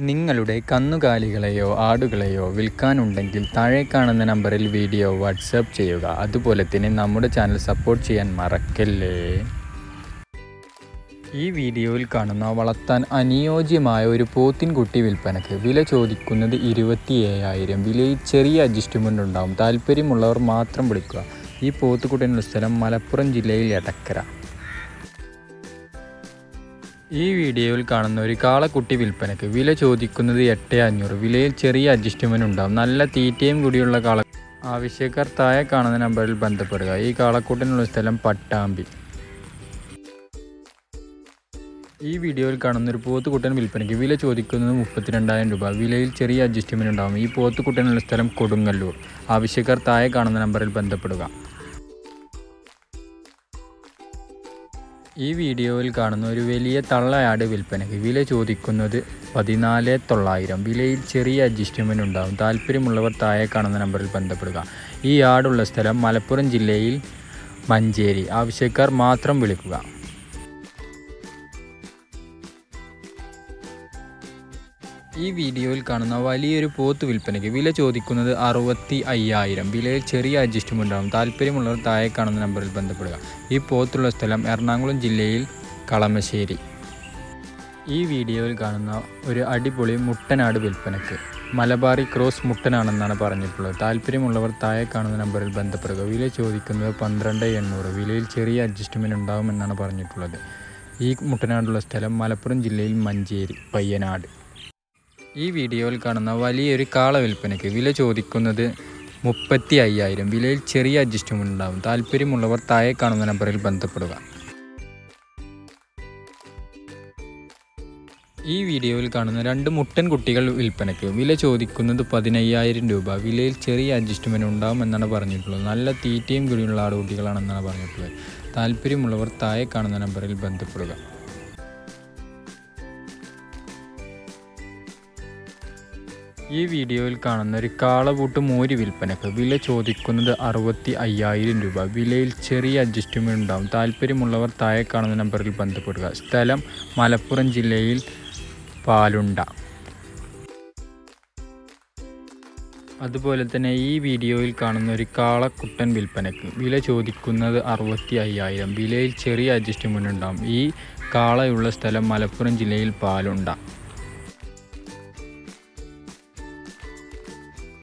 നിങ്ങളുടെ കന്നുകാലികളെയോ ആടുകളെയോ വിൽക്കാനുണ്ടെങ്കിൽ താഴെ കാണുന്ന നമ്പറിൽ വീഡിയോ വാട്സാപ്പ് ചെയ്യുക അതുപോലെ തന്നെ നമ്മുടെ ചാനൽ സപ്പോർട്ട് ചെയ്യാൻ മറക്കല്ലേ ഈ വീഡിയോയിൽ കാണുന്ന വളർത്താൻ അനുയോജ്യമായ ഒരു പോത്തിൻകുട്ടി വിൽപ്പനക്ക് വില ചോദിക്കുന്നത് ഇരുപത്തി ഏഴായിരം വിലയിൽ ചെറിയ അഡ്ജസ്റ്റ്മെൻ്റ് ഉണ്ടാവും താല്പര്യമുള്ളവർ മാത്രം വിളിക്കുക ഈ പോത്തുകുട്ടനുള്ള സ്ഥലം മലപ്പുറം ജില്ലയിൽ എടക്കര ഈ വീഡിയോയിൽ കാണുന്ന ഒരു കാളക്കുട്ടി വിൽപ്പനക്ക് വില ചോദിക്കുന്നത് എട്ട് അഞ്ഞൂറ് വിലയിൽ ചെറിയ അഡ്ജസ്റ്റ്മെൻ്റ് ഉണ്ടാവും നല്ല തീറ്റയും കൂടിയുള്ള കാള ആവശ്യക്കാർ താഴെ കാണുന്ന നമ്പറിൽ ബന്ധപ്പെടുക ഈ കാളക്കൂട്ടിനുള്ള സ്ഥലം പട്ടാമ്പി ഈ വീഡിയോയിൽ കാണുന്ന ഒരു പോത്തുകുട്ടൻ വിൽപ്പനയ്ക്ക് വില ചോദിക്കുന്നത് മുപ്പത്തിരണ്ടായിരം രൂപ വിലയിൽ ചെറിയ അഡ്ജസ്റ്റ്മെൻ്റ് ഉണ്ടാകും ഈ പോത്തുകുട്ടനുള്ള സ്ഥലം കൊടുങ്ങല്ലൂർ ആവശ്യക്കാർ താഴെ കാണുന്ന നമ്പറിൽ ബന്ധപ്പെടുക ഈ വീഡിയോയിൽ കാണുന്ന ഒരു വലിയ തള്ളയാട് വിൽപ്പനയ്ക്ക് വില ചോദിക്കുന്നത് പതിനാല് തൊള്ളായിരം വിലയിൽ ചെറിയ അഡ്ജസ്റ്റ്മെൻ്റ് ഉണ്ടാകും താല്പര്യമുള്ളവർ താഴെ കാണുന്ന നമ്പറിൽ ബന്ധപ്പെടുക ഈ ആടുള്ള സ്ഥലം മലപ്പുറം ജില്ലയിൽ മഞ്ചേരി ആവശ്യക്കാർ മാത്രം വിളിക്കുക ഈ വീഡിയോയിൽ കാണുന്ന വലിയൊരു പോത്ത് വിൽപ്പനയ്ക്ക് വില ചോദിക്കുന്നത് അറുപത്തി അയ്യായിരം വിലയിൽ ചെറിയ അഡ്ജസ്റ്റ്മെൻ്റ് ഉണ്ടാകും താല്പര്യമുള്ളവർ താഴെ കാണുന്ന നമ്പറിൽ ബന്ധപ്പെടുക ഈ പോത്തുള്ള സ്ഥലം എറണാകുളം ജില്ലയിൽ കളമശ്ശേരി ഈ വീഡിയോയിൽ കാണുന്ന ഒരു അടിപൊളി മുട്ടനാട് വിൽപ്പനയ്ക്ക് മലബാറി ക്രോസ് മുട്ടനാണെന്നാണ് പറഞ്ഞിട്ടുള്ളത് താല്പര്യമുള്ളവർ താഴെ കാണുന്ന നമ്പറിൽ ബന്ധപ്പെടുക വില ചോദിക്കുന്നത് പന്ത്രണ്ട് എണ്ണൂറ് വിലയിൽ ചെറിയ അഡ്ജസ്റ്റ്മെൻ്റ് ഉണ്ടാകുമെന്നാണ് പറഞ്ഞിട്ടുള്ളത് ഈ മുട്ടനാടുള്ള സ്ഥലം മലപ്പുറം ജില്ലയിൽ മഞ്ചേരി പയ്യനാട് ഈ വീഡിയോയിൽ കാണുന്ന വലിയൊരു കാള വിൽപ്പനയ്ക്ക് വില ചോദിക്കുന്നത് മുപ്പത്തി അയ്യായിരം വിലയിൽ ചെറിയ അഡ്ജസ്റ്റ്മെൻ്റ് ഉണ്ടാകും താല്പര്യമുള്ളവർ താഴെ കാണുന്ന നമ്പറിൽ ബന്ധപ്പെടുക ഈ വീഡിയോയിൽ കാണുന്ന രണ്ട് മുട്ടൻ കുട്ടികൾ വിൽപ്പനയ്ക്ക് വില ചോദിക്കുന്നത് പതിനയ്യായിരം രൂപ വിലയിൽ ചെറിയ അഡ്ജസ്റ്റ്മെൻ്റ് ഉണ്ടാകും എന്നാണ് പറഞ്ഞിട്ടുള്ളത് നല്ല തീറ്റയും കൂടിയുള്ള ആടുകുട്ടികളാണെന്നാണ് പറഞ്ഞിട്ടുള്ളത് താല്പര്യമുള്ളവർ താഴെ കാണുന്ന നമ്പറിൽ ബന്ധപ്പെടുക ഈ വീഡിയോയിൽ കാണുന്ന ഒരു കാളപൂട്ട് മോര് വിൽപ്പനക്ക് വില ചോദിക്കുന്നത് അറുപത്തി അയ്യായിരം രൂപ വിലയിൽ ചെറിയ അഡ്ജസ്റ്റ്മെൻ്റ് ഉണ്ടാവും താല്പര്യമുള്ളവർ താഴെ കാണുന്ന നമ്പറിൽ ബന്ധപ്പെടുക സ്ഥലം മലപ്പുറം ജില്ലയിൽ പാലുണ്ട അതുപോലെ തന്നെ ഈ വീഡിയോയിൽ കാണുന്ന ഒരു കാളക്കുട്ടൻ വിൽപ്പനക്ക് വില ചോദിക്കുന്നത് അറുപത്തി അയ്യായിരം വിലയിൽ ചെറിയ അഡ്ജസ്റ്റ്മെൻ്റ് ഉണ്ടാവും ഈ കാളയുള്ള സ്ഥലം മലപ്പുറം ജില്ലയിൽ പാലുണ്ട